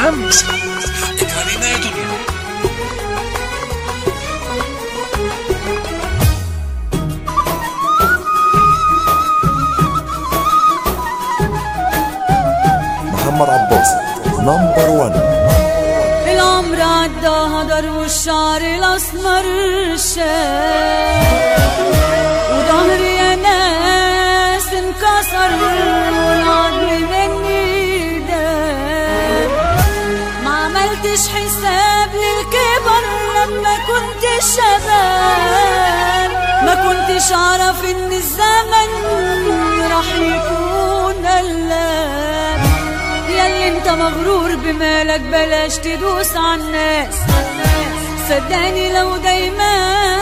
همسة حقك علينا يا دنيا محمد عباس نمبر 1 العمر عدى هدر والشعر الاسمر شاف وظهري يا ناس انكسر والعظم مني داب ما عملتش حساب للكبر لما كنت شباب ما كنتش اعرف ان الزمن راح يكون قلاب ياللي انت مغرور بمالك بلاش تدوس على الناس صدقني لو دايمالك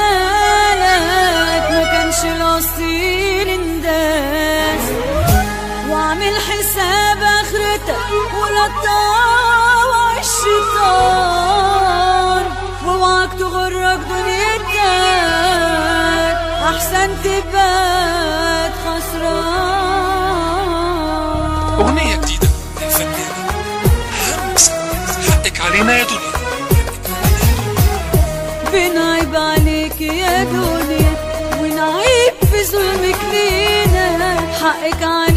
ما كانش الاصيل انداس واعمل حساب اخرتك ولا تطاوع الشيطان واوعك تغرك دنيتك احسن تبات خسران أغنية جديدة للفنانة همسة حقك علينا يا دنيا بنعيب عليك يا دنيا ونعيب في ظلمك لينا حقك علينا